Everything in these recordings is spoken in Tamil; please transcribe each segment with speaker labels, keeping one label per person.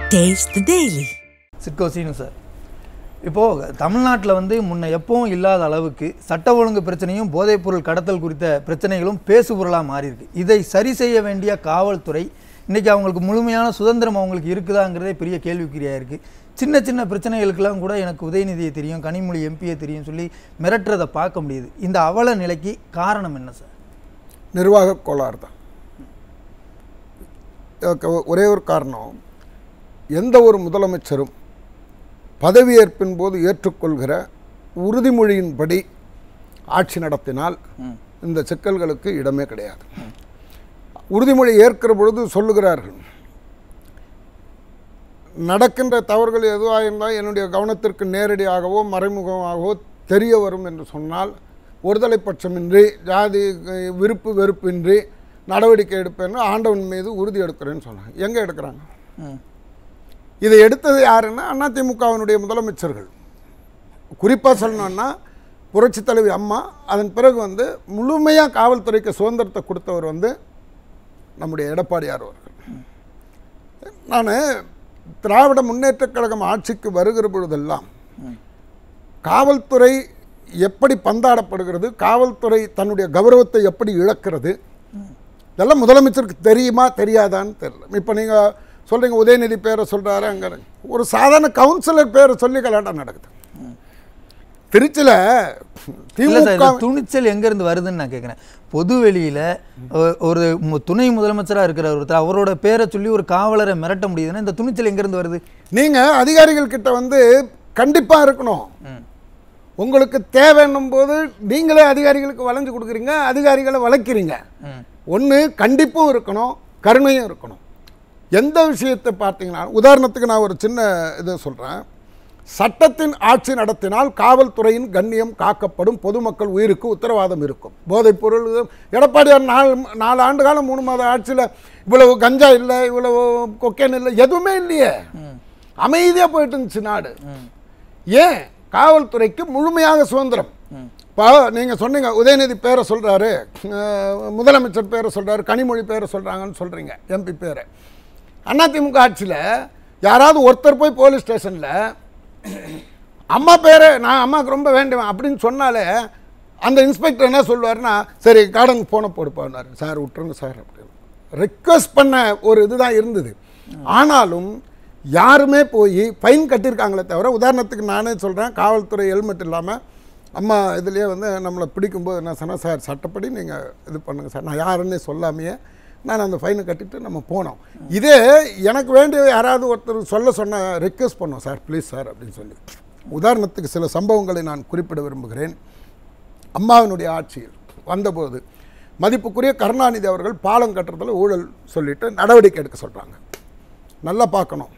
Speaker 1: Taste the Daily.
Speaker 2: Sidco Seenu sir இப்போது தமிழ்நாட்டில் வந்து முன்ன எப்பவும் இல்லாத அளவுக்கு சட்ட ஒழுங்கு பிரச்சனையும் போதைப்பொருள் கடத்தல் குறித்த பிரச்சனைகளும் பேசுபொருளாக மாறியிருக்கு இதை சரி செய்ய வேண்டிய காவல்துறை இன்றைக்கி அவங்களுக்கு முழுமையான சுதந்திரம் அவங்களுக்கு இருக்குதாங்கிறதே பெரிய கேள்விக்குறியாக இருக்குது சின்ன சின்ன பிரச்சனைகளுக்கெல்லாம் கூட எனக்கு உதயநிதியை தெரியும் கனிமொழி எம்பியை தெரியும் சொல்லி மிரட்டுறதை பார்க்க முடியுது இந்த அவல நிலைக்கு காரணம் என்ன சார்
Speaker 3: நிர்வாக கோளாறு தான் இதுக்கு ஒரே ஒரு காரணம் எந்த ஒரு முதலமைச்சரும் பதவியேற்பின் போது ஏற்றுக்கொள்கிற உறுதிமொழியின்படி ஆட்சி நடத்தினால் இந்த சிக்கல்களுக்கு இடமே கிடையாது உறுதிமொழி ஏற்கிற பொழுது சொல்லுகிறார்கள் நடக்கின்ற தவறுகள் எதுவாக இருந்தால் என்னுடைய கவனத்திற்கு நேரடியாகவோ மறைமுகமாகவோ தெரிய வரும் என்று சொன்னால் ஒருதலை பட்சமின்றி ஜாதி அஹ், விருப்பு வெறுப்பின்றி நடவடிக்கை எடுப்பேன்னு ஆண்டவன் மீது உறுதி எடுக்கிறேன்னு சொன்னாங்க எங்கே எடுக்கிறாங்க
Speaker 2: ம்
Speaker 3: இதை எடுத்தது யாருன்னா அதிமுகவினுடைய முதலமைச்சர்கள் குறிப்பாக சொல்லணும்னா புரட்சி தலைவி அம்மா அதன் பிறகு வந்து முழுமையாக காவல்துறைக்கு சுதந்திரத்தை கொடுத்தவர் வந்து நம்முடைய எடப்பாடியார் அவர்கள் நான் திராவிட முன்னேற்றக் கழகம் ஆட்சிக்கு வருகிற பொழுதெல்லாம் காவல்துறை எப்படி பந்தாடப்படுகிறது காவல்துறை தன்னுடைய கௌரவத்தை எப்படி இழக்கிறது இதெல்லாம் முதலமைச்சருக்கு தெரியுமா தெரியாதான்னு தெரியல இப்போ நீங்கள் சொல்கிறீங்க உதயநிதி பேரை சொல்கிறாரு அங்கே ஒரு சாதாரண கவுன்சிலர் பேரை சொல்லி கல்யாணம் நடக்குது திருச்சியில்
Speaker 2: இல்லை சார்
Speaker 3: திமுக
Speaker 2: இந்த துணிச்சல் எங்கேருந்து வருதுன்னு நான் கேட்குறேன் பொது வெளியில் ஒரு மு- துணை முதலமைச்சராக இருக்கிற ஒருத்தர் அவரோட பேரை சொல்லி ஒரு காவலரை மிரட்ட முடியுதுன்னா இந்த துணிச்சல் எங்கேருந்து வருது
Speaker 3: நீங்கள் அதிகாரிகள் கிட்ட வந்து கண்டிப்பாக இருக்கணும் உங்களுக்கு தேவைன்னும் போது நீங்களே அதிகாரிகளுக்கு வளைஞ்சு கொடுக்குறீங்க அதிகாரிகளை வளைக்கிறீங்க
Speaker 2: ம்
Speaker 3: ஒன்று கண்டிப்பும் இருக்கணும் கருணையும் இருக்கணும் எந்த விஷயத்தை பார்த்தீங்கன்னா உதாரணத்துக்கு நான் ஒரு சின்ன இதை சொல்கிறேன் சட்டத்தின் ஆட்சி நடத்தினால் காவல்துறையின் கண்ணியம் காக்கப்படும் பொதுமக்கள் உயிருக்கு உத்தரவாதம் இருக்கும் போதைப் பொருள் எடப்பாடியார் நாலு நாலு ஆண்டு காலம் மூணு மாத ஆட்சியில் இவ்வளவு கஞ்சா இல்லை இவ்வளவு கொக்கேன் இல்லை எதுவுமே இல்லையே அமைதியாக போயிட்டு இருந்துச்சு நாடு ஏன் காவல்துறைக்கு முழுமையாக சுதந்திரம் இப்போ நீங்கள் சொன்னீங்க உதயநிதி பேரை சொல்கிறாரு முதலமைச்சர் பேரை சொல்கிறாரு கனிமொழி பேரை சொல்கிறாங்கன்னு சொல்கிறீங்க எம்பி பேரை அதிமுக ஆட்சியில் யாராவது ஒருத்தர் போய் போலீஸ் ஸ்டேஷனில் அம்மா பேரை நான் அம்மாவுக்கு ரொம்ப வேண்டுவேன் அப்படின்னு சொன்னாலே அந்த இன்ஸ்பெக்டர் என்ன சொல்லுவாருன்னா சரி கார்டன் போன போடுப்பாரு சார் விட்டுருங்க சார் அப்படின்னு ரெக்வஸ்ட் பண்ண ஒரு இதுதான் இருந்தது ஆனாலும் யாருமே போய் ஃபைன் கட்டியிருக்காங்களே தவிர உதாரணத்துக்கு நானே சொல்கிறேன் காவல்துறை ஹெல்மெட் இல்லாமல் அம்மா இதுலேயே வந்து நம்மளை பிடிக்கும்போது என்ன சொன்னால் சார் சட்டப்படி நீங்கள் இது பண்ணுங்கள் சார் நான் யாருன்னே சொல்லாமையே நான் அந்த ஃபைனை கட்டிட்டு நம்ம போனோம் இதே எனக்கு வேண்டிய யாராவது ஒருத்தர் சொல்ல சொன்ன ரெக்வஸ்ட் பண்ணோம் சார் ப்ளீஸ் சார் அப்படின்னு சொல்லி உதாரணத்துக்கு சில சம்பவங்களை நான் குறிப்பிட விரும்புகிறேன் அம்மாவினுடைய ஆட்சியில் வந்தபோது மதிப்புக்குரிய கருணாநிதி அவர்கள் பாலம் கட்டுறதுல ஊழல் சொல்லிட்டு நடவடிக்கை எடுக்க சொல்கிறாங்க நல்லா பார்க்கணும்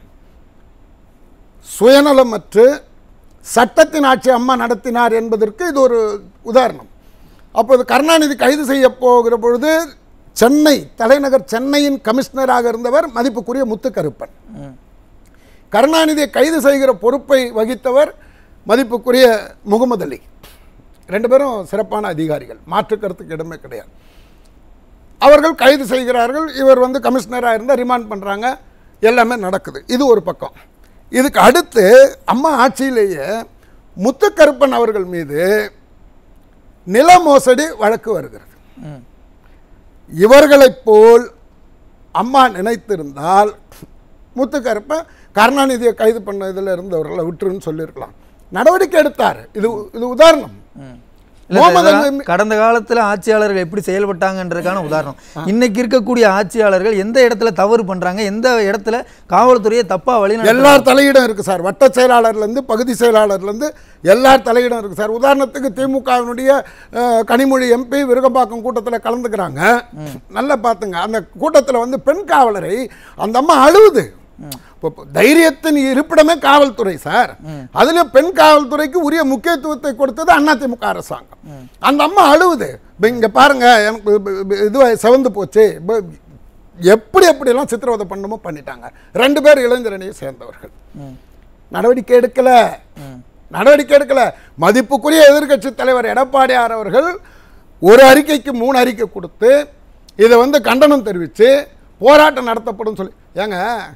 Speaker 3: சுயநலமற்று சட்டத்தின் ஆட்சி அம்மா நடத்தினார் என்பதற்கு இது ஒரு உதாரணம் அப்போது கருணாநிதி கைது செய்ய போகிற பொழுது சென்னை தலைநகர் சென்னையின் கமிஷனராக இருந்தவர் மதிப்புக்குரிய முத்துக்கருப்பன் கருணாநிதியை கைது செய்கிற பொறுப்பை வகித்தவர் மதிப்புக்குரிய முகமது அலி ரெண்டு பேரும் சிறப்பான அதிகாரிகள் மாற்று கருத்துக்கு இடமே கிடையாது அவர்கள் கைது செய்கிறார்கள் இவர் வந்து கமிஷனராக இருந்தால் ரிமாண்ட் பண்ணுறாங்க எல்லாமே நடக்குது இது ஒரு பக்கம் இதுக்கு அடுத்து அம்மா ஆட்சியிலேயே முத்துக்கருப்பன் அவர்கள் மீது நில மோசடி வழக்கு வருகிறது
Speaker 2: ம்
Speaker 3: இவர்களைப் போல் அம்மா நினைத்திருந்தால் முத்துக்கருப்பன் கருணாநிதியை கைது பண்ண இதில் இருந்தவர்களை விட்டுருன்னு சொல்லியிருக்கலாம் நடவடிக்கை எடுத்தார் இது இது உதாரணம்
Speaker 2: இல்ல
Speaker 3: முகமது
Speaker 2: சார்,
Speaker 3: அலி
Speaker 2: இதெல்லாம் கடந்த காலத்துல ஆட்சியாளர்கள் எப்படி செயல்பட்டாங்கன்றதுக்கான உதாரணம் இன்னைக்கு இருக்கக்கூடிய ஆட்சியாளர்கள் எந்த இடத்துல தவறு பண்றாங்க எந்த இடத்துல காவல்துறையை தப்பா வழி
Speaker 3: எல்லார் தலையிடம் இருக்குது சார் வட்ட செயலாளர்லேருந்து பகுதி செயலாளர்லேருந்து எல்லார் தலையிடம் இருக்குது சார் உதாரணத்துக்கு திமுகவினுடைய அஹ், கனிமொழி எம்பி விருகம்பாக்கம் கூட்டத்தில் கலந்துக்கிறாங்க நல்லா பார்த்துங்க அந்த கூட்டத்தில் வந்து பெண் காவலரை அந்த அம்மா அழுவுது இப்போ இப்போ தைரியத்தின் இருப்பிடமே காவல்துறை சார் அதுல பெண் காவல்துறைக்கு உரிய முக்கியத்துவத்தை கொடுத்தது அதிமுக அரசாங்கம் அந்த அம்மா அழுவுது இப்போ இங்க பாருங்க எனக்கு இதுவாக செவந்து போச்சு இப்போ எப்படி எப்படியெல்லாம் சித்திரவதை பண்ணணுமோ பண்ணிட்டாங்க ரெண்டு பேர் இளைஞரணியை சேர்ந்தவர்கள் நடவடிக்கை எடுக்கல நடவடிக்கை எடுக்கல மதிப்புக்குரிய எதிர்க்கட்சி தலைவர் எடப்பாடியார் அவர்கள் ஒரு அறிக்கைக்கு மூணு அறிக்கை கொடுத்து இதை வந்து கண்டனம் தெரிவித்து போராட்டம் நடத்தப்படும் சொல்லி ஏங்க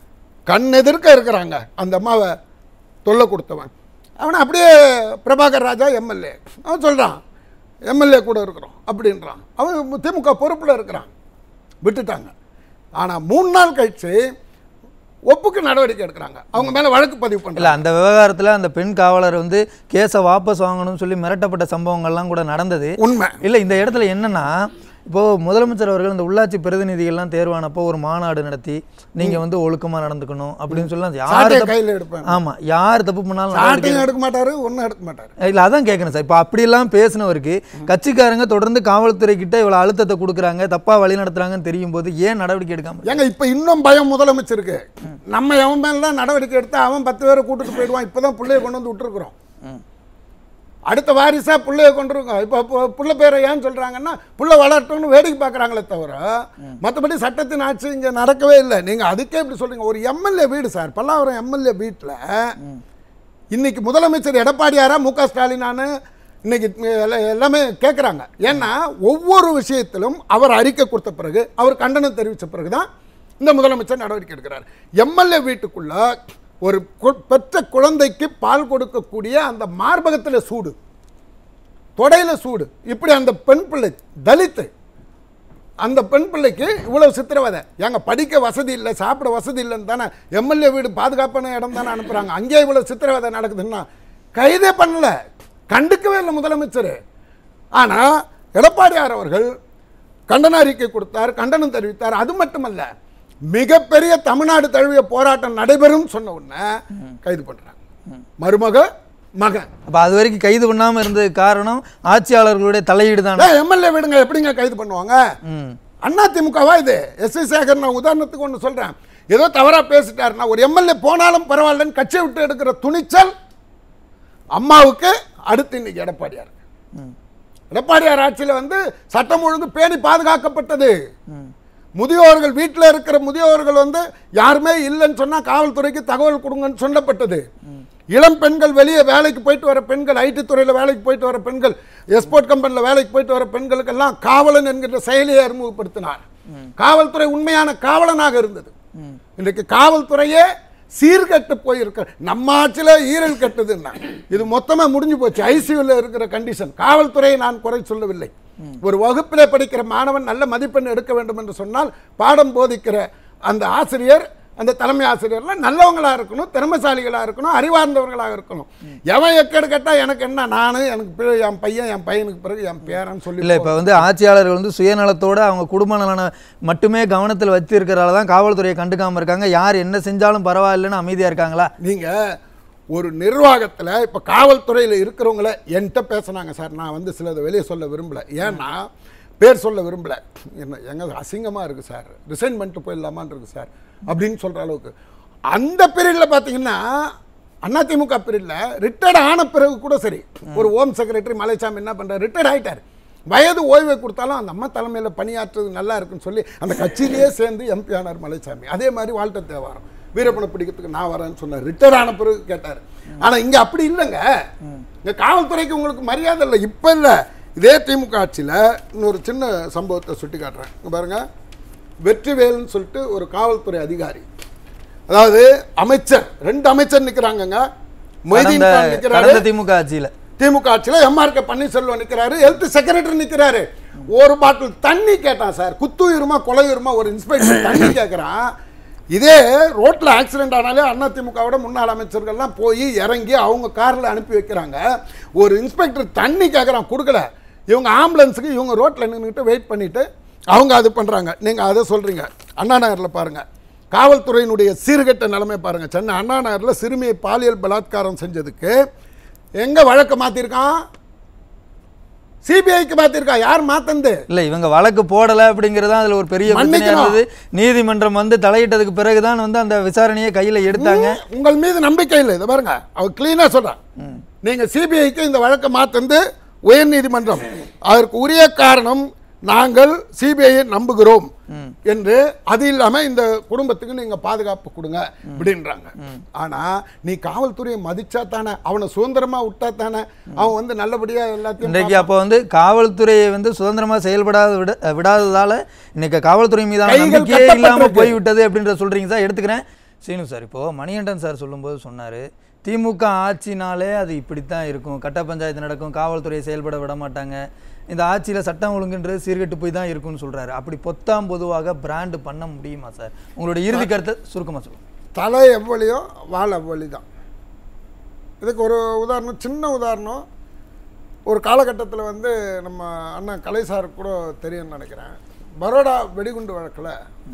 Speaker 3: கண் எதிர்க்க இருக்கிறாங்க அந்த அம்மாவை தொல்லை கொடுத்தவன் அவனை அப்படியே பிரபாகர் ராஜா எம்எல்ஏ அவன் சொல்கிறான் எம்எல்ஏ கூட இருக்கிறோம் அப்படின்றான் அவன் திமுக பொறுப்பில் இருக்கிறான் விட்டுட்டாங்க ஆனால் மூணு நாள் கழிச்சு ஒப்புக்கு நடவடிக்கை எடுக்கிறாங்க அவங்க மேலே வழக்கு பதிவு
Speaker 2: இல்ல
Speaker 3: பண்ணுறாங்க
Speaker 2: அந்த விவகாரத்துல அந்த பெண் காவலர் வந்து கேஸை வாபஸ் வாங்கணும்னு சொல்லி மிரட்டப்பட்ட சம்பவங்கள்லாம் கூட நடந்தது
Speaker 3: உண்மை
Speaker 2: இல்ல இந்த இடத்துல என்னன்னா இப்போ முதலமைச்சர் அவர்கள் இந்த உள்ளாட்சி பிரதிநிதிகள்லாம் தேர்வானப்போ ஒரு மாநாடு நடத்தி நீங்க வந்து ஒழுக்கமா நடந்துக்கணும் அப்படின்னு சொல்லலாம் யார்
Speaker 3: சாட்டையை
Speaker 2: தப்பு-
Speaker 3: கையில் எடுப்பேன்
Speaker 2: ஆமா யார் தப்பு பண்ணாலும் நடவடிக்கை
Speaker 3: சாட்டையும் எடுக்க மாட்டாரு ஒன்றும் எடுக்க மாட்டாரு
Speaker 2: இல்ல அதான் கேட்குறேன் சார் இப்போ அப்படிலாம் பேசினவருக்கு கட்சிக்காரங்க தொடர்ந்து காவல்துறை கிட்ட இவ்வளவு அழுத்தத்தை கொடுக்குறாங்க தப்பா வழி நடத்துறாங்கன்னு தெரியும் போது ஏன் நடவடிக்கை எடுக்காம இருக்கு?
Speaker 3: ஏங்க இப்போ இன்னும் பயம் முதலமைச்சருக்கு நம்ம எவன் மேலாம் நடவடிக்கை எடுத்தா அவன் பத்து பேரை கூட்டிட்டு போயிடுவான் இப்பதான் பிள்ளைய கொண்டு வந்து விட்டுருக்குறோம் அடுத்த வாரிசா பிள்ளைய கொண்டிருக்கோம் இப்போ இப்போ புள்ள பேரை ஏன் சொல்றாங்கன்னா புள்ள வளரட்டும்னு வேடிக்கை பார்க்குறாங்களே தவிர மற்றபடி சட்டத்தின் ஆட்சி இங்கே நடக்கவே இல்லை நீங்கள் அதுக்கே இப்படி சொல்றீங்க ஒரு எம்எல்ஏ வீடு சார் பல்லாவரம் எம்எல்ஏ வீட்டில் இன்னைக்கு முதலமைச்சர் எடப்பாடியாரா மு க ஸ்டாலினான்னு இன்னைக்கு எல்லா- எல்லாமே கேட்குறாங்க ஏன்னா ஒவ்வொரு விஷயத்திலும் அவர் அறிக்கை கொடுத்த பிறகு அவர் கண்டனம் தெரிவித்த பிறகு தான் இந்த முதலமைச்சர் நடவடிக்கை எடுக்கிறார் எம்எல்ஏ வீட்டுக்குள்ள ஒரு கு- பெற்ற குழந்தைக்கு பால் கொடுக்கக்கூடிய அந்த மார்பகத்தில் சூடு தொடையில சூடு இப்படி அந்த பெண் பிள்ளை தலித்து அந்த பெண் பிள்ளைக்கு இவ்வளவு சித்திரவதை ஏங்க படிக்க வசதி இல்லை சாப்பிட வசதி இல்லைன்னு தானே எம்எல்ஏ வீடு பாதுகாப்பான இடம் தானே அனுப்புகிறாங்க அங்கேயே இவ்வளவு சித்திரவதை நடக்குதுன்னா கைதே பண்ணல கண்டுக்கவே இல்லை முதலமைச்சர் ஆனால் எடப்பாடியார் அவர்கள் கண்டன அறிக்கை கொடுத்தார் கண்டனம் தெரிவித்தார் அது மட்டுமல்ல மிகப்பெரிய தமிழ்நாடு தழுவிய போராட்டம் நடைபெறும் சொன்ன உடனே கைது பண்றாங்க மருமக மகன்
Speaker 2: அப்ப அது வரைக்கும் கைது பண்ணாம இருந்தது காரணம் ஆட்சியாளர்களுடைய தலையீடு தானே
Speaker 3: எம்எல்ஏ விடுங்க எப்படிங்க கைது பண்ணுவாங்க
Speaker 2: ம்
Speaker 3: அண்ணா திமுகவா இது எஸ் வி சேகர் நான் உதாரணத்துக்கு ஒன்று சொல்றேன் ஏதோ தவறா பேசிட்டாருன்னா ஒரு எம்எல்ஏ போனாலும் பரவாயில்லன்னு கட்சியை விட்டு எடுக்கிற துணிச்சல் அம்மாவுக்கு அடுத்து இன்னைக்கு எடப்பாடியார் எடப்பாடியார் ஆட்சியில் வந்து சட்டம் ஒழுங்கு பேணி பாதுகாக்கப்பட்டது முதியோர்கள் வீட்டில் இருக்கிற முதியோர்கள் வந்து யாருமே இல்லைன்னு சொன்னா காவல்துறைக்கு தகவல் கொடுங்கன்னு சொல்லப்பட்டது இளம் பெண்கள் வெளியே வேலைக்கு போயிட்டு வர பெண்கள் ஐடி துறையில் வேலைக்கு போயிட்டு வர பெண்கள் எக்ஸ்போர்ட் கம்பெனியில் வேலைக்கு போயிட்டு வர பெண்களுக்கெல்லாம் காவலன் என்கின்ற செயலியை அறிமுகப்படுத்தினார் காவல்துறை உண்மையான காவலனாக இருந்தது இன்றைக்கு காவல்துறையே சீர்கெட்டு போயிருக்க நம்ம ஆட்சியில் ஈரல் கட்டுதுன்னா இது மொத்தமா முடிஞ்சு போச்சு ஐசியூல இருக்கிற கண்டிஷன் காவல்துறையை நான் குறை சொல்லவில்லை ஒரு வகுப்பிலே படிக்கிற மாணவன் நல்ல மதிப்பெண் எடுக்க வேண்டும் என்று சொன்னால் பாடம் போதிக்கிற அந்த ஆசிரியர் அந்த தலைமை ஆசிரியர்லாம் நல்லவங்களா இருக்கணும் திறமைசாலிகளா இருக்கணும் அறிவார்ந்தவர்களாக இருக்கணும் எவன் எக்கேடு கேட்டா எனக்கு என்ன நானு எனக்கு பிள்ளை, என் பையன் என் பையனுக்கு பிறகு என் பேரன் சொல்லி
Speaker 2: இல்ல இப்ப வந்து ஆட்சியாளர்கள் வந்து சுயநலத்தோட அவங்க குடும்ப நலனை மட்டுமே கவனத்தில் வச்சிருக்கிறதால தான் காவல்துறையை கண்டுக்காம இருக்காங்க யார் என்ன செஞ்சாலும் பரவாயில்லைன்னு அமைதியா இருக்காங்களா
Speaker 3: நீங்க ஒரு நிர்வாகத்துல இப்ப காவல்துறையில இருக்கிறவங்கள என்கிட்ட பேசுனாங்க சார் நான் வந்து சிலதை வெளியே சொல்ல விரும்பல ஏன்னா பேர் சொல்ல விரும்பல என்ன எங்க அசிங்கமா இருக்கு சார் ரிசைன் பண்ணிட்டு போயிடலாமான்னு இருக்கு சார் அப்படின்னு சொல்ற அளவுக்கு அந்த பீரியட்ல பாத்தீங்கன்னா அதிமுக பீரியட்ல ரிட்டையர்ட் ஆன பிறகு கூட சரி ஒரு ஹோம் செக்ரட்டரி மலைச்சாமி என்ன பண்றாரு ரிட்டையர்ட் ஆயிட்டார் வயது ஓய்வை கொடுத்தாலும் அந்த அம்மா தலைமையில பணியாற்றுறது நல்லா இருக்குன்னு சொல்லி அந்த கட்சியிலேயே சேர்ந்து எம்பி ஆனார் மலைச்சாமி அதே மாதிரி வால்டர் தேவாரம் வீரப்பனை பிடிக்கிறதுக்கு நான் வரேன்னு சொன்னார் ரிட்டையர் ஆன பிறகு கேட்டார் ஆனா இங்க அப்படி இல்லைங்க இங்க காவல்துறைக்கு உங்களுக்கு மரியாதை இல்லை இப்ப இல்ல இதே திமுக ஆட்சியில இன்னொரு சின்ன சம்பவத்தை சுட்டி காட்டுறேன் இங்க பாருங்க வெற்றிவேல்னு சொல்லிட்டு ஒரு காவல்துறை அதிகாரி அதாவது அமைச்சர் ரெண்டு அமைச்சர் நிக்கிறாங்கங்க மொய்தீன்
Speaker 2: கடந்த
Speaker 3: கான் நிக்கிறாரு
Speaker 2: கடந்த திமுக ஆட்சியில
Speaker 3: திமுக ஆட்சியில எம்ஆர் கே பன்னீர்செல்வம் நிக்கிறாரு ஹெல்த் செக்ரட்டரி நிக்கிறாரு ஒரு பாட்டில் தண்ணி கேட்டான் சார் குத்துயிருமா கொலையுருமா ஒரு இன்ஸ்பெக்டர் தண்ணி கேட்குறான் இதே ரோட்ல ஆக்சிடென்ட் ஆனாலே அதிமுகவோட முன்னாள் அமைச்சர்கள்லாம் போய் இறங்கி அவங்க கார்ல அனுப்பி வைக்கிறாங்க ஒரு இன்ஸ்பெக்டர் தண்ணி கேட்குறான் கொடுக்கல இவங்க ஆம்புலன்ஸுக்கு இவங்க ரோட்ல நின்றுட்டு வெயிட் பண்ணிட்டு அவங்க அது பண்றாங்க நீங்க அதை சொல்றீங்க அண்ணா நகர்ல பாருங்க காவல்துறையினுடைய சீர்கெட்ட நிலைமை பாருங்க சென்னை அண்ணா நகர்ல சிறுமியை பாலியல் பலாத்காரம் செஞ்சதுக்கு எங்க வழக்கு மாத்திருக்கான் சிபிஐக்கு மாத்திருக்கான் யார் மாத்தந்து
Speaker 2: இல்ல இவங்க வழக்கு போடல அப்படிங்கறதா அதுல ஒரு பெரிய பிரச்சனையா
Speaker 3: மன்னிக்கணும்.
Speaker 2: இருந்தது நீதிமன்றம் வந்து தலையிட்டதுக்கு பிறகுதான் வந்து அந்த விசாரணையை கையில எடுத்தாங்க
Speaker 3: உங்கள் மீது நம்பிக்கை இல்லை இதை பாருங்க அவர் கிளீனா சொல்றான் நீங்க சிபிஐக்கு இந்த வழக்கை மாத்தந்து உயர்நீதிமன்றம் அதற்கு உரிய காரணம் நாங்கள் சிபிஐயை நம்புகிறோம் என்று அது இல்லாம இந்த குடும்பத்துக்கு நீங்க பாதுகாப்பு கொடுங்க அப்படின்றாங்க ஆனா நீ காவல்துறையை மதிச்சா தானே அவனை சுதந்திரமா விட்டா தானே அவன் வந்து நல்லபடியா எல்லாத்தையும்
Speaker 2: இன்றைக்கு அப்போ வந்து காவல்துறையை வந்து சுதந்திரமா செயல்படாத விட விடாததால இன்னைக்கு காவல்துறை மீதான
Speaker 3: கைகள்
Speaker 2: நம்பிக்கையே இல்லாம
Speaker 3: கட்டப்பட்டிருக்கு.
Speaker 2: போய்விட்டது அப்படின்ற சொல்றீங்க சார் எடுத்துக்கிறேன் சீனு சார் இப்போ மணிகண்டன் சார் சொல்லும்போது சொன்னாரு திமுக ஆட்சினாலே அது இப்படித்தான் இருக்கும் கட்ட பஞ்சாயத்து நடக்கும் காவல்துறையை செயல்பட விட மாட்டாங்க இந்த ஆட்சியில சட்டம் ஒழுங்குன்றது சீர்கெட்டு போய் தான் இருக்கும்னு சொல்றாரு அப்படி பொத்தாம் பொதுவாக பிராண்ட் பண்ண முடியுமா சார் உங்களுடைய இறுதி கருத்தை சுருக்கமா சொல்லுங்க
Speaker 3: தலை எவ்வளியோ வால் எவ்வளி தான் இதுக்கு ஒரு உதாரணம் சின்ன உதாரணம் ஒரு காலகட்டத்தில் வந்து நம்ம அண்ணன் கலை சார் கூட தெரியும்னு நினைக்கிறேன் பரோடா வெடிகுண்டு வழக்கில்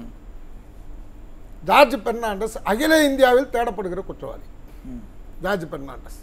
Speaker 3: ஜார்ஜ் பெர்னாண்டஸ் அகில இந்தியாவில் தேடப்படுகிற குற்றவாளி ஜார்ஜ் பெர்னாண்டஸ்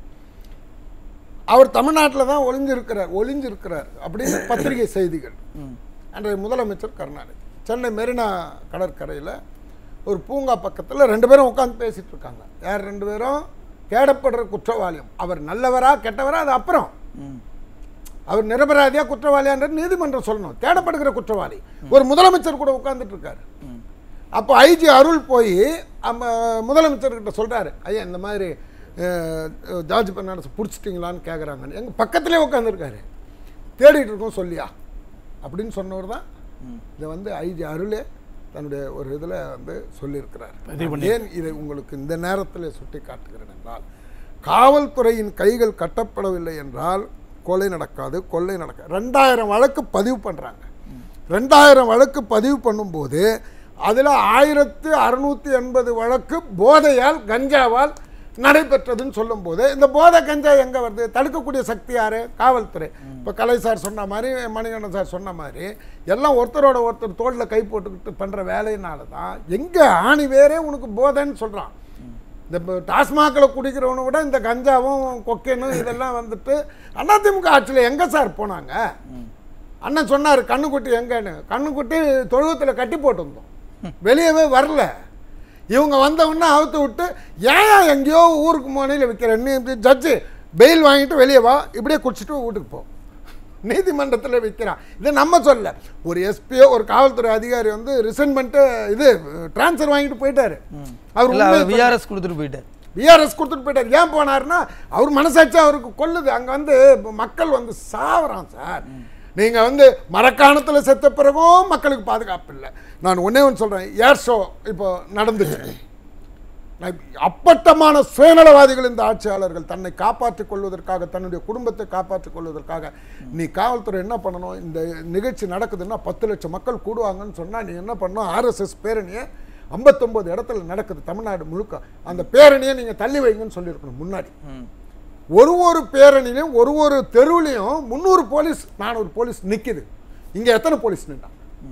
Speaker 3: அவர் தமிழ்நாட்டில் தான் ஒளிஞ்சிருக்கிறார் ஒளிஞ்சிருக்கிறார் அப்படின்னு பத்திரிகை செய்திகள் அன்றைய முதலமைச்சர் கருணாநிதி சென்னை மெரினா கடற்கரையில் ஒரு பூங்கா பக்கத்தில் ரெண்டு பேரும் உட்காந்து பேசிட்டு இருக்காங்க யார் ரெண்டு பேரும் தேடப்படுற குற்றவாளியும் அவர் நல்லவரா கெட்டவரா அது அப்புறம்
Speaker 2: ம்.
Speaker 3: அவர் நிரபராதியா குற்றவாளியான்றது நீதிமன்றம் சொல்லணும் தேடப்படுகிற குற்றவாளி ஒரு முதலமைச்சர் கூட உட்கார்ந்துட்டு இருக்காரு அப்போ ஐஜி அருள் போய் நம்ம முதலமைச்சர்கிட்ட சொல்றாரு ஐயா இந்த மாதிரி அஹ், ஜார்ஜ் பெர்னாண்டஸ் பிடிச்சிட்டிங்களான்னு கேட்குறாங்க எங்கள் பக்கத்திலே உட்காந்துருக்காரு தேடிட்டு இருக்கோம் சொல்லியா அப்படின்னு சொன்னவர் தான் இதை வந்து ஐஜி அருளே தன்னுடைய ஒரு இதில் வந்து சொல்லியிருக்கிறார் ஏன் இதை உங்களுக்கு இந்த நேரத்தில் சுட்டி காட்டுகிறேன் என்றால் காவல்துறையின் கைகள் கட்டப்படவில்லை என்றால் கொலை நடக்காது கொள்ளை நடக்காது ரெண்டாயிரம் வழக்கு பதிவு பண்ணுறாங்க ரெண்டாயிரம் வழக்கு பதிவு பண்ணும்போது அதில் ஆயிரத்து அறுநூற்றி எண்பது வழக்கு போதையால் கஞ்சாவால் நடைபெற்றதுன்னு சொல்லும்போது இந்த போதை கஞ்சா எங்கே வருது தடுக்கக்கூடிய சக்தி யார் காவல்துறை இப்போ கலை சார் சொன்ன மாதிரி மணிகண்டன் சார் சொன்ன மாதிரி எல்லாம் ஒருத்தரோட ஒருத்தர் தோளில் கை போட்டுக்கிட்டு பண்ணுற வேலையினால தான் எங்கே ஆணி வேறே உனக்கு போதைன்னு சொல்கிறான் இந்த இப்போ டாஸ்மாகில் குடிக்கிறவனை விட இந்த கஞ்சாவும் கொக்கைனும் இதெல்லாம் வந்துட்டு அதிமுக ஆட்சியில் எங்கே சார் போனாங்க அண்ணன் சொன்னார் கண்ணுக்குட்டி எங்கன்னு கண்ணுக்குட்டி தொழுவத்தில் கட்டி போட்டிருந்தோம் வெளியவே வரல இவங்க வந்தவொடனே அவுத்து விட்டு ஏன் எங்கேயோ ஊருக்கு மோனையில் விற்கிறேன் நீ ஜட்ஜு பெயில் வாங்கிட்டு வெளியே வா இப்படியே குடிச்சிட்டு வீட்டுக்கு போ நீதிமன்றத்தில் விற்கிறான் இது நம்ம சொல்ல ஒரு எஸ்பியோ ஒரு காவல்துறை அதிகாரி வந்து ரிசைன் பண்ணிட்டு இது ட்ரான்ஸ்ஃபர் வாங்கிட்டு போயிட்டாரு அவர்
Speaker 2: இல்ல
Speaker 3: உண்மையை
Speaker 2: அவர் விஆர்எஸ் கொடுத்துட்டு போயிட்டார்
Speaker 3: பிஆர்எஸ் கொடுத்துட்டு போயிட்டார் ஏன் போனாருன்னா அவர் மனசாட்சி அவருக்கு கொல்லுது அங்கே வந்து மக்கள் வந்து சாவறான் சார் நீங்கள் வந்து மரக்காணத்தில் செத்த பிறகும் மக்களுக்கு பாதுகாப்பு இல்லை நான் ஒன்றே ஒன்று சொல்கிறேன் ஏர் ஷோ இப்போ நடந்துச்சு நான் அப்பட்டமான சுயநலவாதிகள் இந்த ஆட்சியாளர்கள் தன்னை காப்பாற்றிக் கொள்வதற்காக தன்னுடைய குடும்பத்தை காப்பாற்றிக் கொள்வதற்காக நீ காவல்துறை என்ன பண்ணணும் இந்த நிகழ்ச்சி நடக்குதுன்னா பத்து லட்சம் மக்கள் கூடுவாங்கன்னு சொன்னால் நீ என்ன பண்ணணும் ஆர்எஸ்எஸ் பேரணியை ஐம்பத்தொம்போது இடத்துல நடக்குது தமிழ்நாடு முழுக்க அந்த பேரணியை நீங்கள் தள்ளி வைங்கன்னு சொல்லியிருக்கணும் முன்னாடி
Speaker 2: ம்.
Speaker 3: ஒரு ஒரு பேரணிலையும் ஒரு ஒரு தெருவுலையும் முந்நூறு போலீஸ் நானூறு போலீஸ் நிற்கிது இங்கே எத்தனை போலீஸ் நின்றாங்க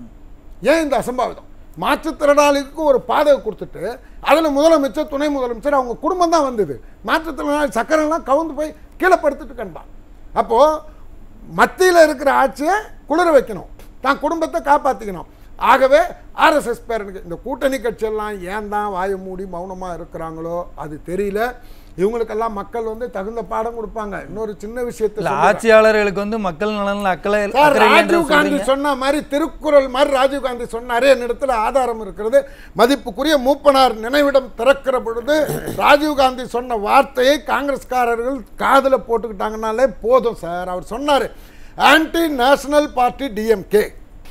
Speaker 3: ஏன் இந்த அசம்பாவிதம் மாற்றுத்திறனாளிக்கு ஒரு பாதை கொடுத்துட்டு அதில் முதலமைச்சர் துணை முதலமைச்சர் அவங்க குடும்பம் தான் வந்தது மாற்றுத்திறனாளி சக்கரெல்லாம் கவுந்து போய் கீழே படுத்துட்டு கண்டான் அப்போது மத்தியில் இருக்கிற ஆட்சியை குளிர வைக்கணும் தான் குடும்பத்தை காப்பாற்றிக்கணும் ஆகவே ஆர்எஸ்எஸ் பேரனுக்கு இந்த கூட்டணி கட்சியெல்லாம் ஏன் தான் வாயை மூடி மௌனமாக இருக்கிறாங்களோ அது தெரியல இவங்களுக்கெல்லாம் மக்கள் வந்து தகுந்த பாடம் கொடுப்பாங்க இன்னொரு சின்ன விஷயத்தை
Speaker 2: இல்ல
Speaker 3: சொல்றேன்.
Speaker 2: ஆட்சியாளர்களுக்கு வந்து மக்கள் நலன்ல அக்கறை
Speaker 3: சார்
Speaker 2: அக்கறை இல்லைன்ற
Speaker 3: ராஜீவ் காந்தி
Speaker 2: சொல்றீங்க.
Speaker 3: சொன்ன மாதிரி திருக்குறள் மாதிரி ராஜீவ் காந்தி சொன்னாரே என்னிடத்துல ஆதாரம் இருக்கிறது மதிப்புக்குரிய மூப்பனார் நினைவிடம் திறக்கிற பொழுது ராஜீவ் காந்தி சொன்ன வார்த்தையை காங்கிரஸ்காரர்கள் காதுல போட்டுக்கிட்டாங்கனாலே போதும் சார் அவர் சொன்னார் anti national party DMK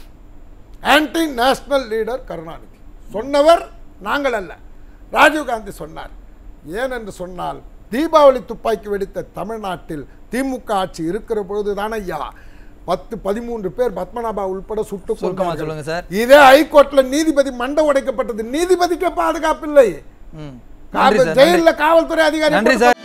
Speaker 3: anti national leader Karunanidhi சொன்னவர் நாங்கள் அல்ல ராஜீவ் காந்தி சொன்னார் ஏன் என்று சொன்னால் தீபாவளி துப்பாக்கி வெடித்த தமிழ்நாட்டில் திமுக ஆட்சி இருக்கிற பொழுது தானே ஐயா பத்து பதிமூன்று பேர் பத்மநாபா உள்பட சுட்டு
Speaker 2: சுருக்கமா
Speaker 3: கொண்டார்கள்.
Speaker 2: சொல்லுங்க சார்
Speaker 3: இதே ஹைகோர்ட்ல நீதிபதி மண்டை உடைக்கப்பட்டது நீதிபதிக்கே பாதுகாப்பு இல்லை
Speaker 2: ம் நன்றி சார் நன்றி.
Speaker 3: ஜெயிலில் காவல்துறை அதிகாரி
Speaker 2: நன்றி
Speaker 3: போட்டு
Speaker 2: சார்